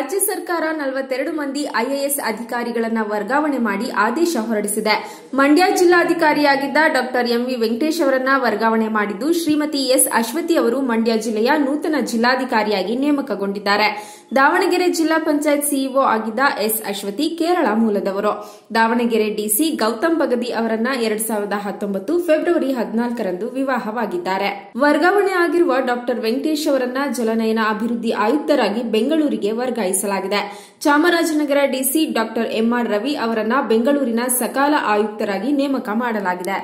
ರಾಜ್ಯ ಸರ್ಕಾರ ನಲವತ್ತೆರಡು ಮಂದಿ ಐಎಎಸ್ ಅಧಿಕಾರಿಗಳನ್ನ ವರ್ಗಾವಣೆ ಮಾಡಿ ಆದೇಶ ಹೊರಡಿಸಿದೆ ಮಂಡ್ಯ ಜಿಲ್ಲಾಧಿಕಾರಿಯಾಗಿದ್ದ ಡಾ ಎಂವಿ ವೆಂಕಟೇಶ್ ಅವರನ್ನ ವರ್ಗಾವಣೆ ಮಾಡಿದ್ದು ಶ್ರೀಮತಿ ಎಸ್ ಅಶ್ವತಿ ಅವರು ಮಂಡ್ಯ ಜಿಲ್ಲೆಯ ನೂತನ ಜಿಲ್ಲಾಧಿಕಾರಿಯಾಗಿ ನೇಮಕಗೊಂಡಿದ್ದಾರೆ ದಾವಣಗೆರೆ ಜಿಲ್ಲಾ ಪಂಚಾಯತ್ ಸಿಇಒ ಆಗಿದ್ದ ಎಸ್ ಅಶ್ವತಿ ಕೇರಳ ಮೂಲದವರು ದಾವಣಗೆರೆ ಡಿಸಿ ಗೌತಮ್ ಬಗದಿ ಅವರನ್ನ ಎರಡ್ ಸಾವಿರದ ಹತ್ತೊಂಬತ್ತು ಫೆಬ್ರವರಿ ಹದಿನಾಲ್ಕರಂದು ವಿವಾಹವಾಗಿದ್ದಾರೆ ವರ್ಗಾವಣೆ ಆಗಿರುವ ಡಾ ವೆಂಕಟೇಶ್ ಅವರನ್ನ ಜಲನಯನ ಅಭಿವೃದ್ಧಿ ಆಯುಕ್ತರಾಗಿ ಬೆಂಗಳೂರಿಗೆ ವರ್ಗಾಯಿಸಲಾಗಿದೆ ಚಾಮರಾಜನಗರ ಡಿಸಿ ಡಾ ಎಂಆರ್ ರವಿ ಅವರನ್ನ ಬೆಂಗಳೂರಿನ ಸಕಾಲ ಆಯುಕ್ತರಾಗಿ ನೇಮಕ ಮಾಡಲಾಗಿದೆ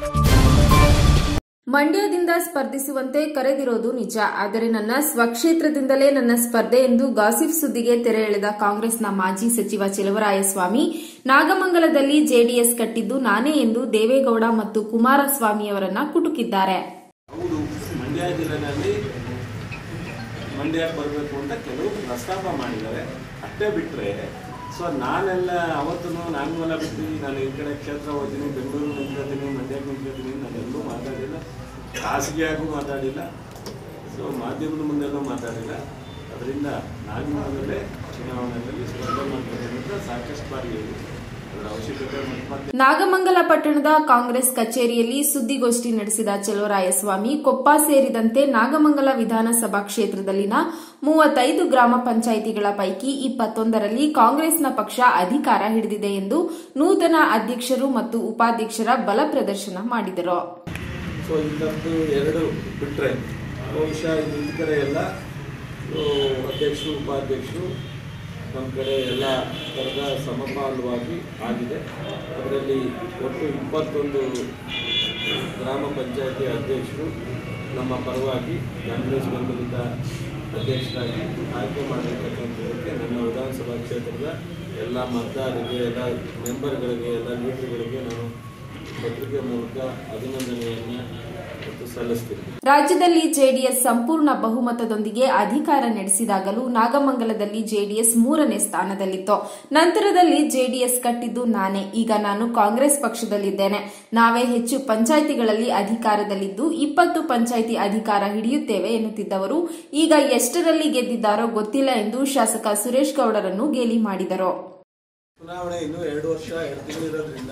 ಮಂಡ್ಯದಿಂದ ಸ್ಪರ್ಧಿಸುವಂತೆ ಕರೆದಿರೋದು ನಿಜ ಆದರೆ ನನ್ನ ಸ್ವಕ್ಷೇತ್ರದಿಂದಲೇ ನನ್ನ ಸ್ಪರ್ಧೆ ಎಂದು ಗಾಸಿಫ್ ಸುದ್ದಿಗೆ ತೆರೆ ಎಳೆದ ಕಾಂಗ್ರೆಸ್ನ ಮಾಜಿ ಸಚಿವ ಚೆಲುವರಾಯಸ್ವಾಮಿ ನಾಗಮಂಗಲದಲ್ಲಿ ಜೆಡಿಎಸ್ ಕಟ್ಟಿದ್ದು ನಾನೇ ಎಂದು ದೇವೇಗೌಡ ಮತ್ತು ಕುಮಾರಸ್ವಾಮಿಯವರನ್ನ ಕುಟುಕಿದ್ದಾರೆ ಹೌದು ಮಂಡ್ಯ ಜಿಲ್ಲೆನಲ್ಲಿ ಮಂಡ್ಯಕ್ಕೆ ಬರಬೇಕು ಅಂತ ಕೆಲವು ಪ್ರಸ್ತಾಪ ಮಾಡಿದ್ದಾರೆ ಅಷ್ಟೇ ಬಿಟ್ಟರೆ ಸೊ ನಾನೆಲ್ಲ ಅವತ್ತು ನಾನೆಲ್ಲ ಬಿಟ್ಟು ನಾನು ಈ ಕಡೆ ಕ್ಷೇತ್ರ ಹೋಗ್ತೀನಿ ಬೆಂಗಳೂರು ನಿಂತ್ಕೊತೀನಿ ಮಂಡ್ಯಕ್ಕೆ ನಿಂತ್ಕೊತೀನಿ ನಾನೆಲ್ಲೂ ಮಾತಾಡಿಲ್ಲ ಖಾಸಗಿಯಾಗೂ ಮಾತಾಡಿಲ್ಲ ಸೊ ಮಾಧ್ಯಮದ ಮುಂದೆಲ್ಲೂ ಮಾತಾಡಿಲ್ಲ ಅದರಿಂದ ನಾಗಮಂಗಲದಲ್ಲೇ ಚುನಾವಣೆಯಲ್ಲಿ ಸ್ಪರ್ಧೆ ಮಾಡ್ತೀನಿ ಅಂತ ಸಾಕಷ್ಟು ಬಾರಿ ಹೇಳಿದೆ ಅದರ ಅವಶ್ಯಕತೆ ಮತ್ತೆ ನಾಗಮಂಗಲ ಪಟ್ಟಣದ ಕಾಂಗ್ರೆಸ್ ಕಚೇರಿಯಲ್ಲಿ ಸುದ್ದಿಗೋಷ್ಠಿ ನಡೆಸಿದ ಚೆಲುವರಾಯಸ್ವಾಮಿ ಕೊಪ್ಪ ಸೇರಿದಂತೆ ನಾಗಮಂಗಲ ವಿಧಾನಸಭಾ ಕ್ಷೇತ್ರದಲ್ಲಿನ ಮೂವತ್ತೈದು ಗ್ರಾಮ ಪಂಚಾಯಿತಿಗಳ ಪೈಕಿ ಇಪ್ಪತ್ತೊಂದರಲ್ಲಿ ಕಾಂಗ್ರೆಸ್ನ ಪಕ್ಷ ಅಧಿಕಾರ ಹಿಡಿದಿದೆ ಎಂದು ನೂತನ ಅಧ್ಯಕ್ಷರು ಮತ್ತು ಉಪಾಧ್ಯಕ್ಷರ ಬಲ ಪ್ರದರ್ಶನ ಮಾಡಿದರು ಸೊ ಇಂಥದ್ದು ಎರಡು ಬಿಟ್ಟರೆ ಬಹುಶಃ ಈ ಕಡೆ ಎಲ್ಲ ಸೊ ಅಧ್ಯಕ್ಷರು ಉಪಾಧ್ಯಕ್ಷರು ನಮ್ಮ ಕಡೆ ಎಲ್ಲ ಥರದ ಸಮಪಾಲುವಾಗಿ ಆಗಿದೆ ಅದರಲ್ಲಿ ಒಟ್ಟು ಇಪ್ಪತ್ತೊಂದು ಗ್ರಾಮ ಪಂಚಾಯತಿ ಅಧ್ಯಕ್ಷರು ನಮ್ಮ ಪರವಾಗಿ ಕಾಂಗ್ರೆಸ್ ಬೆಂಬಲಿತ ಅಧ್ಯಕ್ಷರಾಗಿ ಆಯ್ಕೆ ಮಾಡಿರ್ತಕ್ಕಂಥದ್ದಕ್ಕೆ ನನ್ನ ವಿಧಾನಸಭಾ ಕ್ಷೇತ್ರದ ಎಲ್ಲ ಮತದಾರರಿಗೆ ಎಲ್ಲ ಮೆಂಬರ್ಗಳಿಗೆ ಎಲ್ಲ ಲೀಡರ್ಗಳಿಗೆ ನಾನು ಪತ್ರಿಕೆ ಮೂಲಕ ಅಭಿನಂದನೆಯನ್ನು ಮತ್ತು ಸಲ್ಲಿಸ್ತೀನಿ ರಾಜ್ಯದಲ್ಲಿ ಜೆಡಿಎಸ್ ಸಂಪೂರ್ಣ ಬಹುಮತದೊಂದಿಗೆ ಅಧಿಕಾರ ನಡೆಸಿದಾಗಲೂ ನಾಗಮಂಗಲದಲ್ಲಿ ಜೆಡಿಎಸ್ ಮೂರನೇ ಸ್ಥಾನದಲ್ಲಿತ್ತು ನಂತರದಲ್ಲಿ ಜೆಡಿಎಸ್ ಕಟ್ಟಿದ್ದು ನಾನೇ ಈಗ ನಾನು ಕಾಂಗ್ರೆಸ್ ಪಕ್ಷದಲ್ಲಿದ್ದೇನೆ ನಾವೇ ಹೆಚ್ಚು ಪಂಚಾಯಿತಿಗಳಲ್ಲಿ ಅಧಿಕಾರದಲ್ಲಿದ್ದು ಇಪ್ಪತ್ತು ಪಂಚಾಯಿತಿ ಅಧಿಕಾರ ಹಿಡಿಯುತ್ತೇವೆ ಎನ್ನುತ್ತಿದ್ದವರು ಈಗ ಎಷ್ಟರಲ್ಲಿ ಗೆದ್ದಿದ್ದಾರೋ ಗೊತ್ತಿಲ್ಲ ಎಂದು ಶಾಸಕ ಸುರೇಶ್ ಗೌಡರನ್ನು ಗೇಲಿ ಮಾಡಿದರು ಚುನಾವಣೆ ಇನ್ನೂ ಎರಡು ವರ್ಷ ಎರಡು ತಿಂಗಳಿರೋದ್ರಿಂದ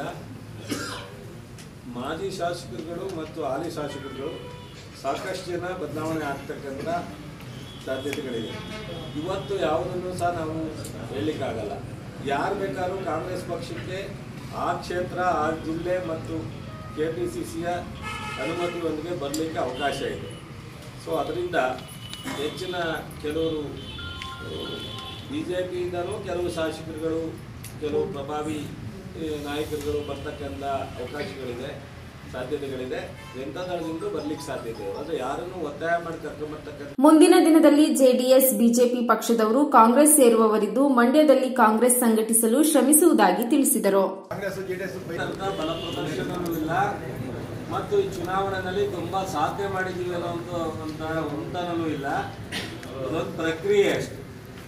ಮಾಜಿ ಶಾಸಕರುಗಳು ಮತ್ತು ಹಾಲಿ ಶಾಸಕರುಗಳು ಸಾಕಷ್ಟು ಜನ ಬದಲಾವಣೆ ಆಗ್ತಕ್ಕಂಥ ಸಾಧ್ಯತೆಗಳಿವೆ ಇವತ್ತು ಯಾವುದನ್ನು ಸಹ ನಾವು ಹೇಳಲಿಕ್ಕಾಗಲ್ಲ ಯಾರು ಬೇಕಾದ್ರೂ ಕಾಂಗ್ರೆಸ್ ಪಕ್ಷಕ್ಕೆ ಆ ಕ್ಷೇತ್ರ ಆ ಜಿಲ್ಲೆ ಮತ್ತು ಕೆ ಪಿ ಸಿ ಸಿಯ ಅನುಮತಿಯೊಂದಿಗೆ ಬರಲಿಕ್ಕೆ ಅವಕಾಶ ಇದೆ ಸೊ ಅದರಿಂದ ಹೆಚ್ಚಿನ ಕೆಲವರು ಬಿ ಜೆ ಪಿಯಿಂದಲೂ ಕೆಲವು ಶಾಸಕರುಗಳು ಕೆಲವು ಪ್ರಭಾವಿ ಈ, ನಾಯಕರುಗಳು ಬರ್ತಕ್ಕಂಥ ಅವಕಾಶಗಳಿದೆ ಸಾಧ್ಯತೆಗಳಿದೆ ಜನತಾ ದಳದಿಂದ ಬರ್ಲಿಕ್ಕೆ ಸಾಧ್ಯತೆ ಇದೆ ಆದರೆ ಯಾರನ್ನು ಒತ್ತಾಯ ಮಾಡಿ ಕರ್ಕೊಂಬರ್ತಕ್ಕಂಥ ಮುಂದಿನ ದಿನದಲ್ಲಿ ಜೆಡಿಎಸ್ ಬಿಜೆಪಿ ಪಕ್ಷದವರು ಕಾಂಗ್ರೆಸ್ ಸೇರುವವರಿದ್ದು ಮಂಡ್ಯದಲ್ಲಿ ಕಾಂಗ್ರೆಸ್ ಸಂಘಟಿಸಲು ಶ್ರಮಿಸುವುದಾಗಿ ತಿಳಿಸಿದರು ಅಂತ ಬಲ ಪ್ರದರ್ಶನವೂ ಇಲ್ಲ ಮತ್ತು ಈ ಚುನಾವಣೆಯಲ್ಲಿ ತುಂಬಾ ಸಾಧನೆ ಮಾಡಿದ್ದೀವಿ ಅನ್ನೋ ಅಂತ ಉಂಟನೂ ಇಲ್ಲ ಅದೊಂದು ಪ್ರಕ್ರಿಯೆ ಅಷ್ಟೇ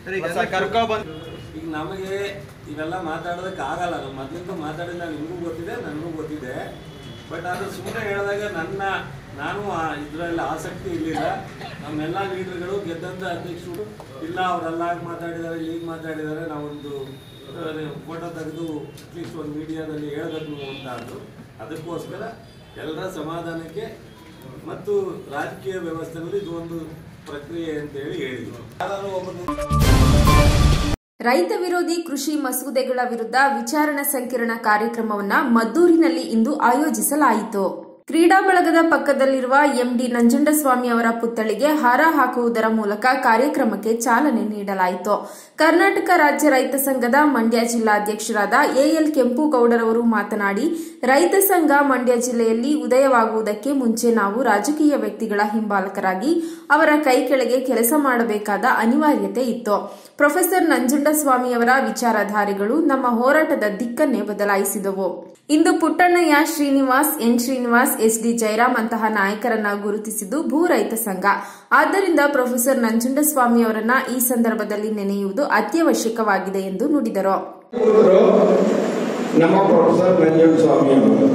ಈಗ ನಮಗೆ ಇವೆಲ್ಲ ಮಾತಾಡೋದಕ್ಕೆ ಆಗಲ್ಲ ನಾವು ಮೊದಲಿಂದ ಮಾತಾಡಿಲ್ಲ ನಿಮಗೂ ಗೊತ್ತಿದೆ ನನಗೂ ಗೊತ್ತಿದೆ ಬಟ್ ಅದು ಸುಮ್ಮನೆ ಹೇಳಿದಾಗ ನನ್ನ ನಾನು ಇದರಲ್ಲಿ ಆಸಕ್ತಿ ಇರಲಿಲ್ಲ ನಮ್ಮೆಲ್ಲ ಲೀಡರ್ಗಳು ಗೆದ್ದಂಥ ಅಧ್ಯಕ್ಷರು ಇಲ್ಲ ಅವರೆಲ್ಲ ಮಾತಾಡಿದ್ದಾರೆ ಈಗ ಮಾತಾಡಿದ್ದಾರೆ ನಾವೊಂದು ಫೋಟೋ ತೆಗೆದು ಅಟ್ಲೀಸ್ಟ್ ಒಂದು ಮೀಡಿಯಾದಲ್ಲಿ ಹೇಳ್ಬೇಕು ನೀವು ಅಂತ ಅಂದರು ಅದಕ್ಕೋಸ್ಕರ ಎಲ್ಲರ ಸಮಾಧಾನಕ್ಕೆ ಮತ್ತು ರಾಜಕೀಯ ವ್ಯವಸ್ಥೆಯಲ್ಲಿ ಇದು ಒಂದು ಪ್ರಕ್ರಿಯೆ ಅಂತೇಳಿ ಹೇಳಿದ್ರು ಯಾರು ಒಬ್ಬರು ರೈತ ವಿರೋಧಿ ಕೃಷಿ ಮಸೂದೆಗಳ ವಿರುದ್ಧ ವಿಚಾರಣಾ ಸಂಕಿರಣ ಕಾರ್ಯಕ್ರಮವನ್ನ ಮದ್ದೂರಿನಲ್ಲಿ ಇಂದು ಆಯೋಜಿಸಲಾಯಿತು ಕ್ರೀಡಾ ಬಳಗದ ಪಕ್ಕದಲ್ಲಿರುವ ಎಂಡಿ ನಂಜುಂಡಸ್ವಾಮಿ ಅವರ ಪುತ್ಥಳಿಗೆ ಹಾರ ಹಾಕುವುದರ ಮೂಲಕ ಕಾರ್ಯಕ್ರಮಕ್ಕೆ ಚಾಲನೆ ನೀಡಲಾಯಿತು ಕರ್ನಾಟಕ ರಾಜ್ಯ ರೈತ ಸಂಘದ ಮಂಡ್ಯ ಜಿಲ್ಲಾಧ್ಯಕ್ಷರಾದ ಎಎಲ್ ಕೆಂಪುಗೌಡರವರು ಮಾತನಾಡಿ ರೈತ ಸಂಘ ಮಂಡ್ಯ ಜಿಲ್ಲೆಯಲ್ಲಿ ಉದಯವಾಗುವುದಕ್ಕೆ ಮುಂಚೆ ನಾವು ರಾಜಕೀಯ ವ್ಯಕ್ತಿಗಳ ಹಿಂಬಾಲಕರಾಗಿ ಅವರ ಕೈ ಕೆಳಗೆ ಕೆಲಸ ಮಾಡಬೇಕಾದ ಅನಿವಾರ್ಯತೆ ಇತ್ತು ಪ್ರೊಫೆಸರ್ ನಂಜುಂಡಸ್ವಾಮಿಯವರ ವಿಚಾರಧಾರೆಗಳು ನಮ್ಮ ಹೋರಾಟದ ದಿಕ್ಕನ್ನೇ ಬದಲಾಯಿಸಿದವು ಇಂದು Puttannaiah Srinivas N Srinivas S D Jayaram ಅಂತಹ ನಾಯಕರನ್ನ ಗುರುತಿಸಿದ್ದು ಭೂ ರೈತ ಸಂಘ ಆದ್ದರಿಂದ ಪ್ರೊಫೆಸರ್ ನಂಜುಂಡಸ್ವಾಮಿ ಅವರನ್ನ ಈ ಸಂದರ್ಭದಲ್ಲಿ ನೆನೆಯುವುದು ಅತ್ಯವಶ್ಯಕವಾಗಿದೆ ಎಂದು ನುಡಿದರು ಇವರು ನಮ್ಮ ಪ್ರೊಫೆಸರ್ ನಂಜನ್ ಸ್ವಾಮಿ ಅವರು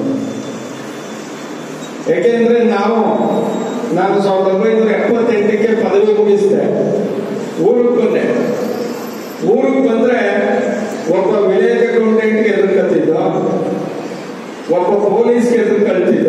ಏಕೆಂದ್ರೆ ನಾವು ನಾನು ಸಾವಿರದ ಒಂಬೈನೂರ ಎಪ್ಪತ್ತೆಂಟಕ್ಕೆ ಪದವಿ ಮುಗಿಸಿದೆ ಊರಿಗೆ ಬಂದೆ ಊರಿಗೆ ಬಂದ್ರೆ ಒಬ್ಬ ವಿಲೇಜ್ ಅಕೌಂಟೆಂಟ್ಗೆ ಎದುರ್ಕತ್ತಿದ್ದ ಒಬ್ಬ ಪೊಲೀಸ್ಗೆ ಎದುರು ಕಳ್ತಿದ್ದ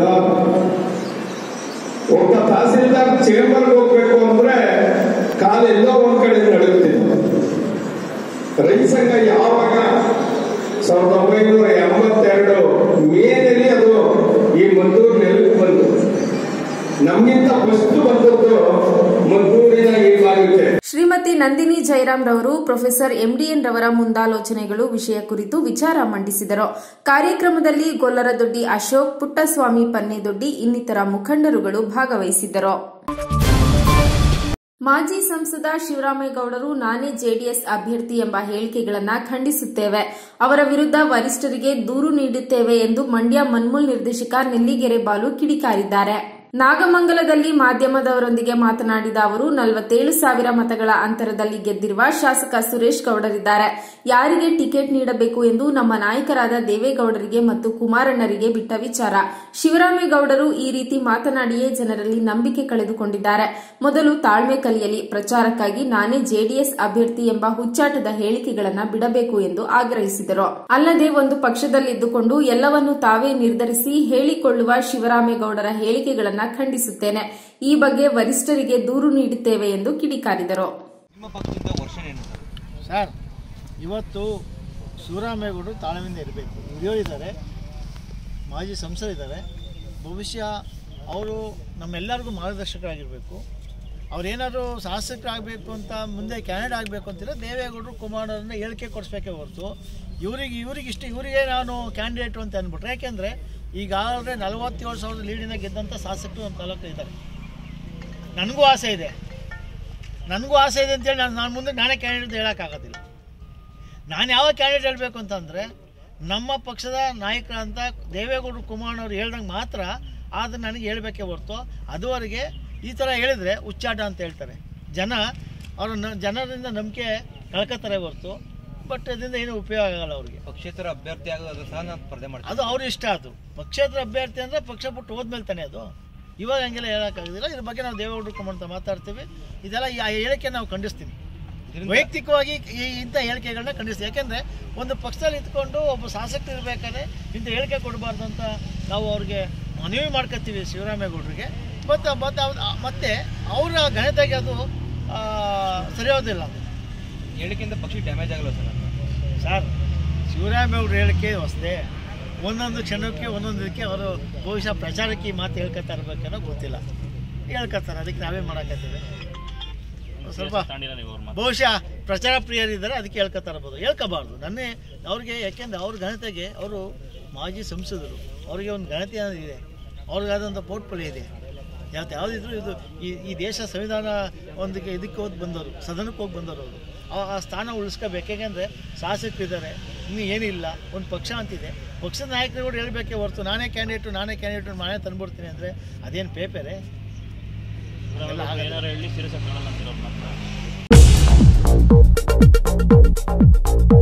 ಒಬ್ಬ ತಹಸೀಲ್ದಾರ್ ಚೇಂಬರ್ಗೆ ಹೋಗ್ಬೇಕು ಅಂದ್ರೆ ಕಾಲೆಲ್ಲೋ ಒಂದ್ ಕಡೆ ನಡುತ್ತಿದ್ದ ರೈತ ಸಂಘ ಯಾವಾಗ ಸಾವಿರದ ಒಂಬೈನೂರ ಎಂಬತ್ತೆರಡು ಮೇನಲ್ಲಿ ಅದು ಈ ಮದ್ದೂರು ನೆಲಕ್ಕೆ ಬಂತು ನಮ್ಗಿಂತ ಫಸ್ಟ್ ಬಂದದ್ದು ಮದ್ದೂರಿನ ಈ ಭಾಗಕ್ಕೆ ಶ್ರೀಮತಿ ನಂದಿನಿ ಜಯರಾಮ್ ರವರು ಪ್ರೊಫೆಸರ್ ಎಂಡಿಎನ್ ರವರ ಮುಂದಾಲೋಚನೆಗಳು ವಿಷಯ ಕುರಿತು ವಿಚಾರ ಮಂಡಿಸಿದರು ಕಾರ್ಯಕ್ರಮದಲ್ಲಿ ಗೊಲ್ಲರದೊಡ್ಡಿ ಅಶೋಕ್ ಪುಟ್ಟಸ್ವಾಮಿ ಪನ್ನೇದೊಡ್ಡಿ ಇನ್ನಿತರ ಮುಖಂಡರುಗಳು ಭಾಗವಹಿಸಿದ್ದರು ಮಾಜಿ ಸಂಸದ ಶಿವರಾಮೇಗೌಡರು ನಾನೇ ಜೆಡಿಎಸ್ ಅಭ್ಯರ್ಥಿ ಎಂಬ ಹೇಳಿಕೆಗಳನ್ನು ಖಂಡಿಸುತ್ತೇವೆ ಅವರ ವಿರುದ್ಧ ವರಿಷ್ಠರಿಗೆ ದೂರು ನೀಡುತ್ತೇವೆ ಎಂದು ಮಂಡ್ಯ ಮನ್ಮೂಲ್ ನಿರ್ದೇಶಕ ನೆಲ್ಲಿಗೆರೆ ಬಾಲು ಕಿಡಿಕಾರಿದ್ದಾರೆ ನಾಗಮಂಗಲದಲ್ಲಿ ಮಾಧ್ಯಮದವರೊಂದಿಗೆ ಮಾತನಾಡಿದ ಅವರು ನಲವತ್ತೇಳು ಸಾವಿರ ಮತಗಳ ಅಂತರದಲ್ಲಿ ಗೆದ್ದಿರುವ ಶಾಸಕ ಸುರೇಶ್ ಗೌಡರಿದ್ದಾರೆ ಯಾರಿಗೆ ಟಿಕೆಟ್ ನೀಡಬೇಕು ಎಂದು ನಮ್ಮ ನಾಯಕರಾದ ದೇವೇಗೌಡರಿಗೆ ಮತ್ತು ಕುಮಾರಣ್ಣರಿಗೆ ಬಿಟ್ಟ ವಿಚಾರ ಶಿವರಾಮೇಗೌಡರು ಈ ರೀತಿ ಮಾತನಾಡಿಯೇ ಜನರಲ್ಲಿ ನಂಬಿಕೆ ಕಳೆದುಕೊಂಡಿದ್ದಾರೆ ಮೊದಲು ತಾಳ್ಮೆ ಕಲಿಯಲಿ ಪ್ರಚಾರಕ್ಕಾಗಿ ನಾನೇ ಜೆಡಿಎಸ್ ಅಭ್ಯರ್ಥಿ ಎಂಬ ಹುಚ್ಚಾಟದ ಹೇಳಿಕೆಗಳನ್ನು ಬಿಡಬೇಕು ಎಂದು ಆಗ್ರಹಿಸಿದರು ಅಲ್ಲದೆ ಒಂದು ಪಕ್ಷದಲ್ಲಿದ್ದುಕೊಂಡು ಎಲ್ಲವನ್ನು ತಾವೇ ನಿರ್ಧರಿಸಿ ಹೇಳಿಕೊಳ್ಳುವ ಶಿವರಾಮೇಗೌಡರ ಹೇಳಿಕೆಗಳನ್ನು ಖಂಡಿಸುತ್ತೇನೆ ಈ ಬಗ್ಗೆ ವರಿಷ್ಠರಿಗೆ ದೂರು ನೀಡುತ್ತೇವೆ ಎಂದು ಕಿಡಿಕಾರಿದರು ನಿಮ್ಮ ಪಕ್ಷದಿಂದ ವರ್ಷನ್ ಏನು ಸರ್ ಸರ್ ಇವತ್ತು ಶಿವರಾಮೇಗೌಡರು ತಾಳ್ಮೆಯಿಂದ ಇರಬೇಕು ಹಿರಿಯರಿದ್ದಾರೆ ಮಾಜಿ ಸಂಸದಿದ್ದಾರೆ ಭವಿಷ್ಯ ಅವರು ನಮ್ಮೆಲ್ಲರಿಗೂ ಮಾರ್ಗದರ್ಶಕರಾಗಿರಬೇಕು ಅವ್ರೇನಾದ್ರು ಶಾಸಕರಾಗಬೇಕು ಅಂತ ಮುಂದೆ ಕ್ಯಾಂಡಿಡೇಟ್ ಆಗಬೇಕು ಅಂತಿಲ್ಲ ದೇವೇಗೌಡರು ಕುಮಾರವ್ರನ್ನ ಹೇಳಿಕೆ ಕೊಡಿಸ್ಬೇಕೇ ಹೊರತು ಇವರಿಗೆ ಇವರಿಗಿಷ್ಟು ಇವರಿಗೆ ನಾನು ಕ್ಯಾಂಡಿಡೇಟು ಅಂತ ಅಂದ್ಬಿಟ್ರೆ ಯಾಕೆಂದರೆ ಈಗಾಗಲೇ ನಲವತ್ತೇಳು ಸಾವಿರದ ಲೀಡಿನ ಗೆದ್ದಂಥ ಶಾಸಕರು ನಮ್ಮ ತಾಲೂಕು ಇದ್ದಾರೆ ನನಗೂ ಆಸೆ ಇದೆ ನನಗೂ ಆಸೆ ಇದೆ ಅಂತೇಳಿ ನಾನು ನಾನು ಮುಂದೆ ನಾನೇ ಕ್ಯಾಂಡಿಡೇಟ್ ಹೇಳೋಕ್ಕಾಗೋದಿಲ್ಲ ನಾನು ಯಾವ ಕ್ಯಾಂಡಿಡೇಟ್ ಹೇಳಬೇಕು ಅಂತಂದರೆ ನಮ್ಮ ಪಕ್ಷದ ನಾಯಕರಂತ ದೇವೇಗೌಡರು ಕುಮಾರಣ್ಣವ್ರು ಹೇಳ್ದಂಗೆ ಮಾತ್ರ ಆದರೆ ನನಗೆ ಹೇಳಬೇಕೇ ಹೊರ್ತು ಅದುವರೆಗೆ ಈ ಥರ ಹೇಳಿದರೆ ಹುಚ್ಚಾಟ ಅಂತ ಹೇಳ್ತಾರೆ ಜನ ಅವರು ನ ಜನರಿಂದ ನಂಬಿಕೆ ಕಳ್ಕೊತಾರೆ ಹೊರ್ತು ಬಟ್ ಅದರಿಂದ ಏನೂ ಉಪಯೋಗ ಆಗಲ್ಲ ಅವ್ರಿಗೆ ಪಕ್ಷೇತರ ಅಭ್ಯರ್ಥಿ ಆಗೋದು ಸಹ ನಾನು ಸ್ಪರ್ಧೆ ಮಾಡ್ತೀನಿ ಅದು ಅವ್ರ ಇಷ್ಟ ಅದು ಪಕ್ಷೇತರ ಅಭ್ಯರ್ಥಿ ಅಂದರೆ ಪಕ್ಷ ಬಿಟ್ಟು ಹೋದ್ಮೇಲೆ ತಾನೇ ಅದು ಇವಾಗ ಹಂಗೆಲ್ಲ ಹೇಳೋಕ್ಕಾಗೋದಿಲ್ಲ ಇದ್ರ ಬಗ್ಗೆ ನಾವು ದೇವೇಗೌಡರು ಕುಮಾರ್ ಅಂತ ಮಾತಾಡ್ತೀವಿ ಇದೆಲ್ಲ ಈ ಆ ಹೇಳಿಕೆ ನಾವು ಖಂಡಿಸ್ತೀವಿ ಇದರಿಂದ ವೈಯಕ್ತಿಕವಾಗಿ ಈ ಇಂಥ ಹೇಳಿಕೆಗಳನ್ನ ಖಂಡಿಸ್ತೀವಿ ಯಾಕೆಂದರೆ ಒಂದು ಪಕ್ಷದಲ್ಲಿ ಇದ್ಕೊಂಡು ಒಬ್ಬ ಶಾಸಕರು ಇರಬೇಕಾದ್ರೆ ಇಂಥ ಹೇಳಿಕೆ ಕೊಡಬಾರ್ದು ಅಂತ ನಾವು ಅವ್ರಿಗೆ ಮನವಿ ಮಾಡ್ಕೊತೀವಿ ಶಿವರಾಮೇಗೌಡರಿಗೆ ಮತ್ತು ಮತ್ತು ಅವ್ರು- ಮತ್ತೆ ಅವರ ಘನತೆಗೆ ಅದು ಆ, ಸರಿಯೋದಿಲ್ಲ ಅದು ಹೇಳಿಕೆಯಿಂದ ಪಕ್ಷಕ್ಕೆ ಡ್ಯಾಮೇಜ್ ಆಗಲ್ಲ ಸರ್ ಸರ್ ಶಿವರಾಮೇಗೌಡರು ಹೇಳಿಕೆ ಹೊಸದೇ ಒಂದೊಂದು ಕ್ಷಣಕ್ಕೆ ಒಂದೊಂದು ಇದಕ್ಕೆ ಅವರು ಬಹುಶಃ ಪ್ರಚಾರಕ್ಕೆ ಈ ಮಾತು ಹೇಳ್ಕೊತಾ ಇರ್ಬೇಕನ್ನೋ ಗೊತ್ತಿಲ್ಲ ಹೇಳ್ಕೊತಾರೆ ಅದಕ್ಕೆ ನಾವೇ ಮಾಡಕತ್ತೀವಿ ಸ್ವಲ್ಪ ಬಹುಶಃ ಪ್ರಚಾರ ಪ್ರಿಯರಿದ್ದಾರೆ ಅದಕ್ಕೆ ಹೇಳ್ಕೊತಾ ಇರ್ಬೋದು ಹೇಳ್ಕೋಬಾರ್ದು ನನ್ನೇ ಅವ್ರಿಗೆ ಯಾಕೆಂದ್ರೆ ಅವ್ರ ಘನತೆಗೆ ಅವರು ಮಾಜಿ ಸಂಸದರು ಅವರಿಗೆ ಒಂದು ಘನತೆ ಅನ್ನೋದಿದೆ ಅವ್ರಿಗಾದಂಥ ಪೋರ್ಟ್ಫೋಲಿಯೋ ಇದೆ ಯಾವ್ದು ಯಾವುದಿದ್ರು ಇದು ಈ ಈ ದೇಶ ಸಂವಿಧಾನ ಒಂದಕ್ಕೆ ಇದಕ್ಕೆ ಹೋಗಿ ಬಂದವರು ಸದನಕ್ಕೆ ಹೋಗಿ ಬಂದವರು ಅವರು ಆ- ಆ ಸ್ಥಾನ ಉಳಿಸ್ಕೋಬೇಕು ಯಾಕೆಂದರೆ ಶಾಸಕರಿದ್ದಾರೆ ಇನ್ನೂ ಏನಿಲ್ಲ ಒಂದು ಪಕ್ಷ ಅಂತಿದೆ ಪಕ್ಷದ ನಾಯಕರುಗಳು ಹೇಳಬೇಕೇ ಹೊರತು ನಾನೇ ಕ್ಯಾಂಡಿಡೇಟು ನಾನೇ ಕ್ಯಾಂಡಿಡೇಟು ನಾನೇ ತಂದ್ಬಿಡ್ತೀನಿ ಅಂದರೆ ಅದೇನು ಪೇಪರೇ ಎಲ್ಲ ಆಗಲ್ಲ.